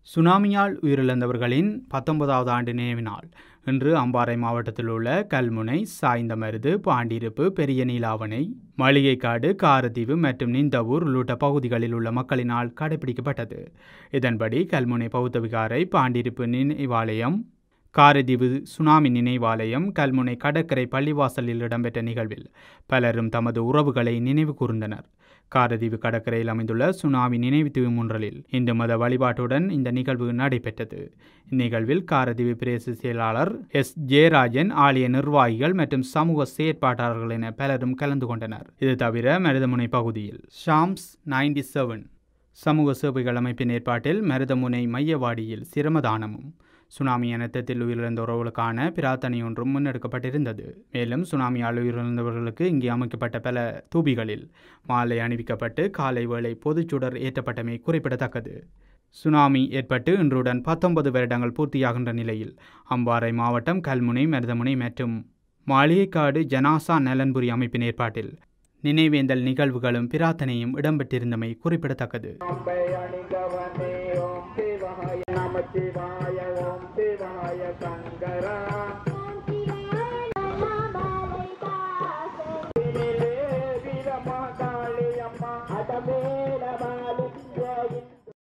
சுனாமியால் உயிரிழந்தவர்களின் பத்தொன்பதாவது ஆண்டு நினைவு நாள் இன்று அம்பாறை மாவட்டத்தில் உள்ள கல்முனை சாய்ந்தமருது பாண்டிருப்பு பெரிய நீலாவணை மளிகைக்காடு காரதீவு மற்றும் நிந்தவூர் உள்ளிட்ட பகுதிகளில் உள்ள மக்களினால் கடைபிடிக்கப்பட்டது இதன்படி கல்முனை பௌத்த விகாரை பாண்டிருப்பு நினைவாலயம் காரதீவு சுனாமி நினைவாலயம் கல்முனை கடற்கரை பள்ளிவாசலில் இடம்பெற்ற நிகழ்வில் பலரும் தமது உறவுகளை நினைவு கூர்ந்தனர் காரதீவு கடற்கரையில் அமைந்துள்ள சுனாமி நினைவு தீவு முன்றலில் இந்து மத வழிபாட்டுடன் இந்த நிகழ்வு நடைபெற்றது இந்நிகழ்வில் காரதீவு பிரேச செயலாளர் எஸ் ஜெயராஜன் ஆலய நிர்வாகிகள் மற்றும் சமூக செயற்பாட்டாளர்கள் என பலரும் கலந்து கொண்டனர் இது தவிர மருதமுனை பகுதியில் ஷாம்ஸ் நைன்டி செவன் சமூக சேவைகள் அமைப்பின் ஏற்பாட்டில் மருதமுனை மையவாடியில் சிரமதானமும் சுனாமி அனர்த்தத்தில் உயிரிழந்த உறவுகளுக்கான பிரார்த்தனை ஒன்றும் முன்னெடுக்கப்பட்டிருந்தது மேலும் சுனாமியால் உயிரிழந்தவர்களுக்கு இங்கே அமைக்கப்பட்ட பல தூபிகளில் மாலை அணிவிக்கப்பட்டு காலை வேளை பொதுச்சுடர் ஏற்றப்பட்டமை குறிப்பிடத்தக்கது சுனாமி ஏற்பட்டு இன்றுடன் பத்தொன்பது வருடங்கள் பூர்த்தியாகின்ற நிலையில் அம்பாறை மாவட்டம் கல்முனை மருதமுனை மற்றும் மாளிகைக்காடு ஜனாசா நலன்புரி அமைப்பின் ஏற்பாட்டில் நினைவேந்தல் நிகழ்வுகளும் பிரார்த்தனையும் இடம்பெற்றிருந்தமை குறிப்பிடத்தக்கது அம்பை அணிந்தவனே ஓம் சிவாய நம சிவாய